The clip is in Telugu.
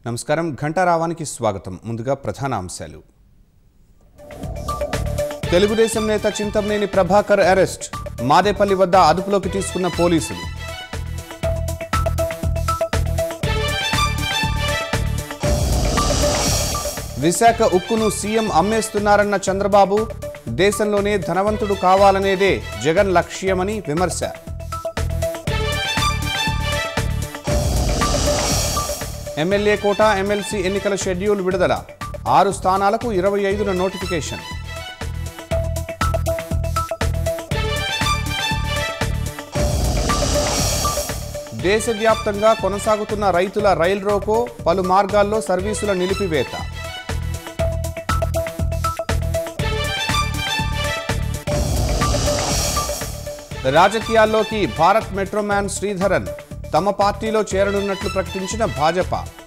నమస్కారం ఘంటారావానికి స్వాగతం ముందుగా ప్రధాన అంశాలు తెలుగుదేశం నేత చింతమనేని ప్రభాకర్ అరెస్ట్ మాదేపల్లి వద్ద అదుపులోకి తీసుకున్న పోలీసులు విశాఖ ఉక్కును సీఎం అమ్మేస్తున్నారన్న చంద్రబాబు దేశంలోనే ధనవంతుడు కావాలనేదే జగన్ లక్ష్యమని విమర్శ ఎమ్మెల్యే కోట ఎమ్మెల్సీ ఎన్నికల షెడ్యూల్ విడుదల ఆరు స్థానాలకు ఇరవై ఐదున నోటిఫికేషన్ దేశవ్యాప్తంగా కొనసాగుతున్న రైతుల రైల్ రోకో పలు మార్గాల్లో సర్వీసుల నిలిపివేత రాజకీయాల్లోకి భారత్ మెట్రోమ్యాన్ శ్రీధరన్ తమ పార్టీలో చేరనున్నట్లు ప్రకటించిన భాజపా